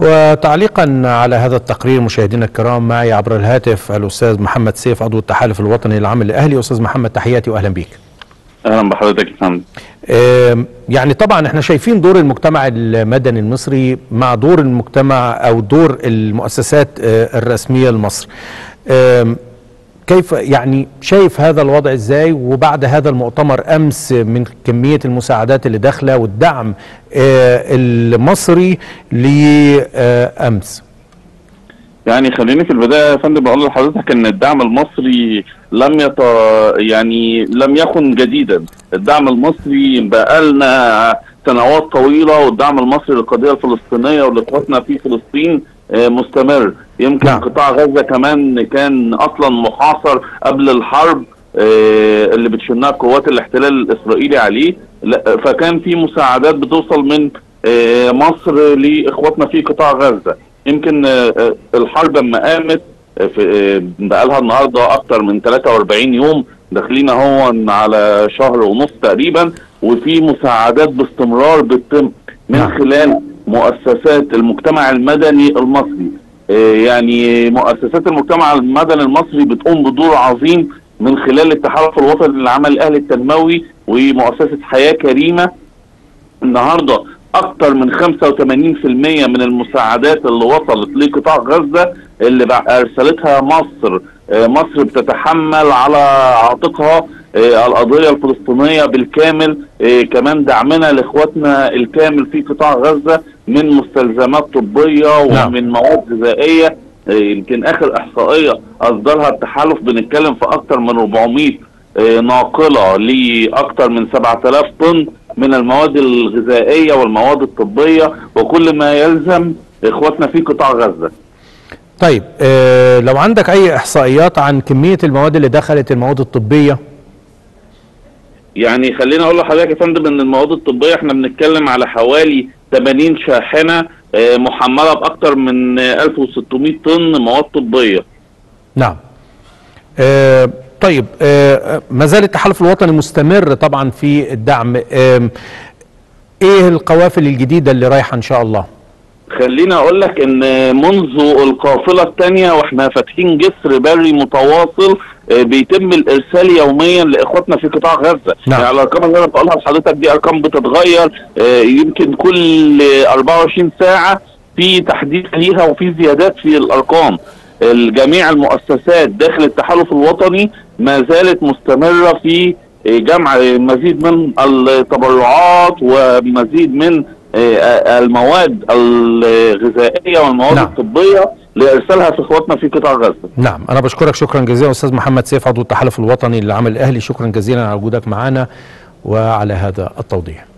وتعليقا على هذا التقرير مشاهدينا الكرام معي عبر الهاتف الاستاذ محمد سيف عضو التحالف الوطني للعمل الاهلي استاذ محمد تحياتي واهلا بيك اهلا بحضرتك يا فندم آم، يعني طبعا احنا شايفين دور المجتمع المدني المصري مع دور المجتمع او دور المؤسسات آه، الرسميه لمصر آم، كيف يعني شايف هذا الوضع ازاي وبعد هذا المؤتمر امس من كميه المساعدات اللي داخله والدعم آه، المصري لامس يعني خليني في البدايه يا فندم اقول لحضرتك ان الدعم المصري لم يت يعني لم يكن جديدا الدعم المصري بقالنا سنوات طويله والدعم المصري للقضيه الفلسطينيه ولاخواتنا في فلسطين آه، مستمر يمكن نعم. قطاع غزه كمان كان اصلا محاصر قبل الحرب آه، اللي بتشنها قوات الاحتلال الاسرائيلي عليه لا، فكان في مساعدات بتوصل من آه، مصر لاخواتنا في قطاع غزه يمكن آه، آه، الحرب لما قامت آه، في آه، بقالها النهارده اكتر من 43 يوم داخلين اهو على شهر ونص تقريبا وفي مساعدات باستمرار بتتم من نعم. خلال مؤسسات المجتمع المدني المصري آه، يعني مؤسسات المجتمع المدني المصري بتقوم بدور عظيم من خلال التحالف الوطني للعمل الاهلي التنموي ومؤسسه حياه كريمه النهارده اكتر من 85% من المساعدات اللي وصلت لقطاع غزه اللي بع- ارسلتها مصر آه، مصر بتتحمل على عاتقها آه، القضيه الفلسطينيه بالكامل آه، كمان دعمنا لاخواتنا الكامل في قطاع غزه من مستلزمات طبيه نعم. ومن مواد غذائيه آه، يمكن اخر احصائيه اصدرها التحالف بنتكلم في اكتر من 400 آه، ناقله لاكثر من 7000 طن من المواد الغذائيه والمواد الطبيه وكل ما يلزم اخواتنا في قطاع غزه. طيب آه لو عندك اي احصائيات عن كميه المواد اللي دخلت المواد الطبيه يعني خليني اقول لحضرتك يا فندم ان المواد الطبيه احنا بنتكلم على حوالي 80 شاحنه آه، محمله باكثر من آه، 1600 طن مواد طبيه. نعم آه طيب آه ما زال التحالف الوطني مستمر طبعا في الدعم آه ايه القوافل الجديده اللي رايحه ان شاء الله خليني اقول لك ان منذ القافله الثانيه واحنا فاتحين جسر بري متواصل آه، بيتم الارسال يوميا لاخواتنا في قطاع غزه نعم. يعني الارقام اللي انا بقولها لحضرتك دي ارقام بتتغير آه، يمكن كل 24 ساعه في تحديث ليها وفي زيادات في الارقام الجميع المؤسسات داخل التحالف الوطني ما زالت مستمره في آه، جمع مزيد من التبرعات ومزيد من آه، المواد الغذائيه والمواد نعم. الطبيه لارسالها في اخواتنا في قطاع غزه. نعم انا بشكرك شكرا جزيلا استاذ محمد سيف عضو التحالف الوطني للعمل الاهلي شكرا جزيلا على وجودك معنا وعلى هذا التوضيح